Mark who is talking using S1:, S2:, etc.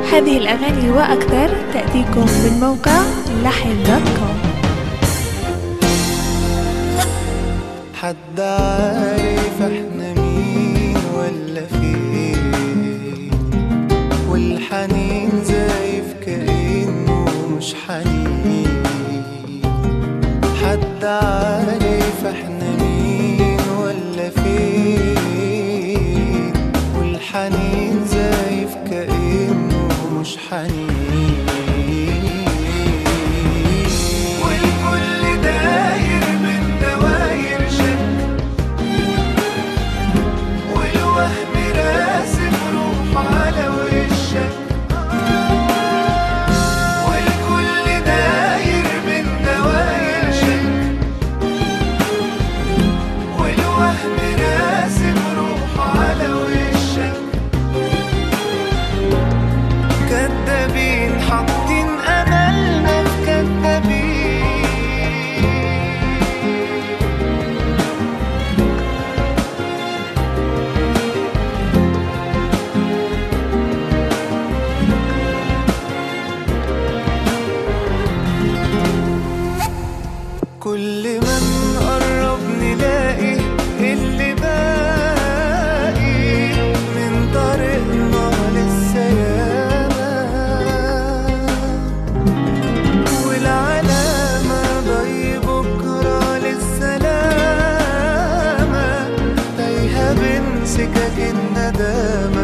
S1: هذه الأغاني وأكثر تأتيكم من موقع لحن دوت كوم
S2: حد عارف احنا مين ولا فين والحنين زايف كأنه مش حنين حد عارف احنا مين ولا فين والحنين زايف كأنه مش حنين والكل داير من دواير شك والوهم راسم روح على وشك والكل داير من دواير شك والوهم راسم روح على وشك كدابين حاطين املنا في كدابين كل ما نقرب نلاقي اللي باقي من طريقنا لسه ياما والعلامة ضي بكرة للسلامة تايهة بين سكك الندامة